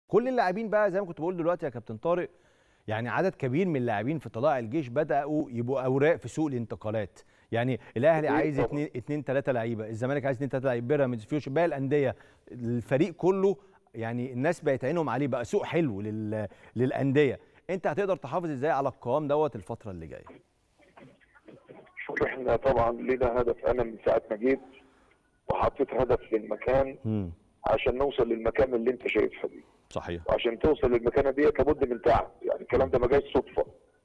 كل اللاعبين بقى زي ما كنت بقول دلوقتي يا كابتن طارق يعني عدد كبير من اللاعبين في طلائع الجيش بداوا يبقوا اوراق في سوق الانتقالات يعني الاهلي أكيد عايز طبعاً. اتنين اتنين تلاته لعيبه الزمالك عايز اتنين تلاته لعيبه بيراميدز فيوتشر باقي الانديه الفريق كله يعني الناس بقت عينهم عليه بقى سوق حلو لل... للانديه انت هتقدر تحافظ ازاي على القوام دوت الفتره اللي جايه شوف احنا طبعا لينا هدف انا من ساعه ما جيت وحطيت هدف للمكان امم عشان نوصل للمكان اللي انت شايفها دي صحيح وعشان توصل للمكانه دي لابد من تعب يعني الكلام ده ما جاش صدفه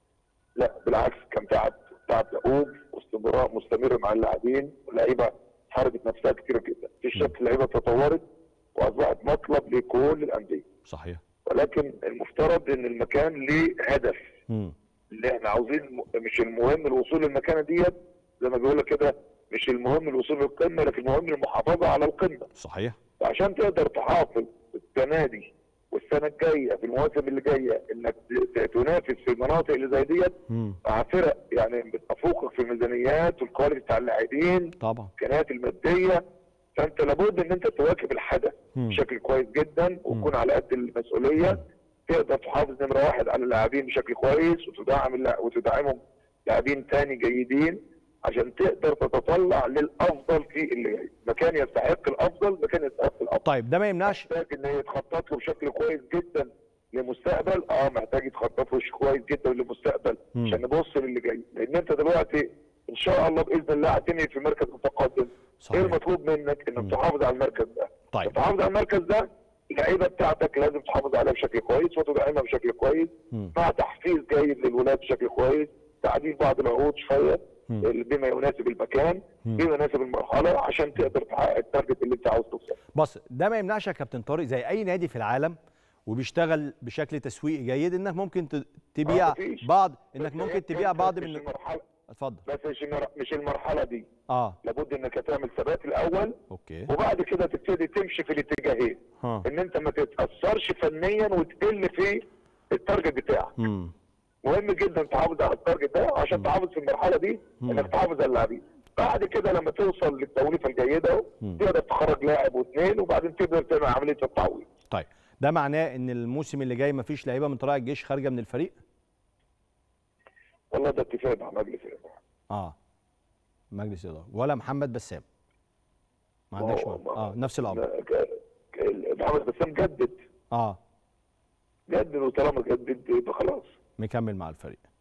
لا بالعكس كان تعب تعب دؤوب واستمرار مستمر مع اللاعبين واللعيبه حركت نفسها كتير جدا في شك اللعيبه تطورت واصبحت مطلب لكل الانديه صحيح ولكن المفترض ان المكان ليه هدف امم اللي احنا عاوزين مش المهم الوصول للمكانه ديت زي ما بيقول لك كده مش المهم الوصول للقمه لكن المهم المحافظه على القمه صحيح فعشان تقدر تحافظ السنه دي والسنه الجايه في المواسم اللي جايه انك ت- تنافس في المناطق اللي زي ديت امم مع فرق يعني بتفوقك في الميزانيات والكواليتي بتاع اللاعبين طبعا الامكانيات الماديه فانت لابد ان انت تواكب الحدث مم. بشكل كويس جدا وتكون على قد المسؤوليه تقدر تحافظ نمره واحد على اللاعبين بشكل كويس وتدعم اللا- وتدعمهم لاعبين تاني جيدين عشان تقدر تتطلع للافضل في اللي جاي مكان يستحق الافضل مكان يستحق الافضل طيب ده ما يمنعش محتاج ان يتخطط له بشكل كويس جدا لمستقبل اه محتاج يتخطط له كويس جدا للمستقبل مم. عشان نبص للي جاي لان انت دلوقتي ان شاء الله باذن الله هتنهي في مركز متقدم صحيح. ايه المطلوب منك انك تحافظ على المركز ده طيب. تحافظ على المركز ده اللعيبه بتاعتك لازم تحافظ عليها بشكل كويس وتدعمها بشكل كويس مم. مع تحفيز جيد للولاد بشكل كويس تعديل بعض العقود شويه مم. بما يناسب المكان مم. بما يناسب المرحله عشان تقدر تحقق التارجت اللي انت عاوز توصل بص ده ما يمنعش يا كابتن طارق زي اي نادي في العالم وبيشتغل بشكل تسويقي جيد انك ممكن ت- تبيع آه، مفيش. بعض انك بس ممكن هي- تبيع انت بعض مش من المرحله اتفضل بس مش المر- مش المرحله دي اه لابد انك تعمل ثبات الاول اوكي وبعد كده تبتدي تمشي في الاتجاهين ها ان انت ما تتاثرش فنيا وتقل في التارجت بتاعك امم مهم جدا تحافظ على التارجت ده عشان تحافظ في المرحله دي مم. انك تحافظ على اللاعبين بعد كده لما توصل للتوليفه الجيده مم. تقدر تخرج لاعب واثنين وبعدين تقدر تعمل عمليه التعويض طيب ده معناه ان الموسم اللي جاي مفيش لعيبه من طلائع الجيش خارجه من الفريق والله ده اتفاق مع مجلس الاداره اه مجلس اداره ولا محمد بسام ما عندكش ما هو- مانع. اه نفس الامر ك- ك- محمد بسام جدد اه جدد وطالما جدد يبقى خلاص مكمل مع الفريق